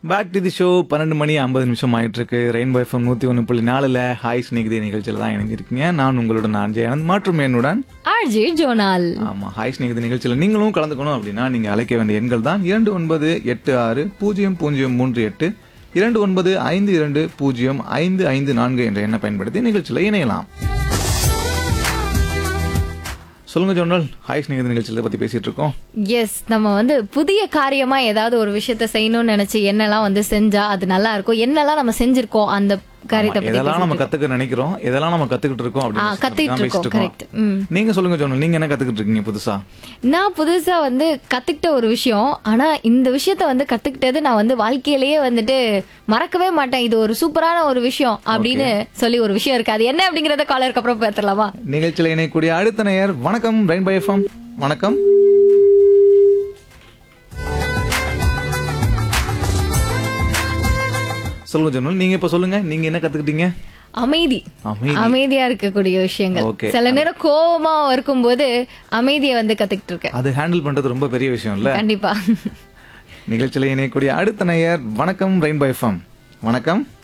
Back to the show பன்னெண்டு மணி ஐம்பது நிமிஷம் ஆயிட்டு இருக்கு ரெயின்போ எஃப்எம் நூத்தி ஒன்று புள்ளி நாலுல ஹாய் ஸ்நேகிதி நிகழ்ச்சியில் தான் இணைஞ்சிருக்கீங்க நான் உங்களுடன் நான் ஜெயனந்த் மற்றும் என்னுடன் ஆர்ஜே ஜோனால் ஆமா ஹாய் ஸ்நேகிதி நிகழ்ச்சியில் நீங்களும் கலந்துக்கணும் அப்படின்னா நீங்க அழைக்க வேண்டிய எண்கள் தான் இரண்டு ஒன்பது எட்டு ஆறு பூஜ்ஜியம் பூஜ்ஜியம் மூன்று எட்டு இரண்டு ஒன்பது ஐந்து இரண்டு பூஜ்ஜியம் ஐந்து ஐந்து நான்கு என்ற எண்ணை பயன்படுத்தி நிகழ்ச்சியில் இணையலாம் சொல்லுங்க ஜோனல் ஹாய் ஸ்நேகிதி நிகழ்ச்சியில் பத்தி பேசிட்டு இருக்கோம் எஸ் நம்ம வந்து புதிய காரியமா ஏதாவது ஒரு விஷயத்த செய்யணும்னு நினைச்சு என்னெல்லாம் வந்து செஞ்சா அது நல்லா இருக்கும் என்னெல்லாம் நம்ம செஞ்சிருக்கோம் அந்த காரியத்தை பத்தி எதெல்லாம் நம்ம கத்துக்க நினைக்கிறோம் எதெல்லாம் நம்ம கத்துக்கிட்டு இருக்கோம் ஆ, அப்படின்னு கத்துக்கிட்டு தான் இருக்கோம், பேசிட்டு correct. ம். நீங்க சொல்லுங்க ஜோனல் நீங்க என்ன கத்துக்கிட்டு இருக்கீங்க புதுசா நான் புதுசா வந்து கத்துக்கிட்ட ஒரு விஷயம் ஆனா இந்த விஷயத்த வந்து கத்துக்கிட்டது நான் வந்து வாழ்க்கையிலேயே வந்துட்டு மறக்கவே மாட்டேன் இது ஒரு சூப்பரான ஒரு விஷயம் அப்படின்னு சொல்லி ஒரு விஷயம் இருக்கு அது என்ன அப்படிங்கறத காலருக்கு அப்புறம் பேசலாமா நிகழ்ச்சியில் இணையக்கூடிய அடுத்த நேயர் வணக்கம் ரெயின் பை எஃப்எம் வணக்கம் சொல்லுங்க ஜோனல் நீங்க இப்ப சொல்லுங்க நீங்க என்ன கத்துக்கிட்டீங்க அமைதி அமைதி அமைதியா இருக்கக்கூடிய விஷயங்கள் Okay. சில நேரம் கோவமா இருக்கும்போது அமைதியை வந்து கத்துக்கிட்டு இருக்கேன் அது ஹேண்டில் பண்றது ரொம்ப பெரிய விஷயம் இல்ல கண்டிப்பா நிகழ்ச்சியில் இணையக்கூடிய அடுத்த நேயர் வணக்கம் ரெயின் பை எஃப்எம் வணக்கம்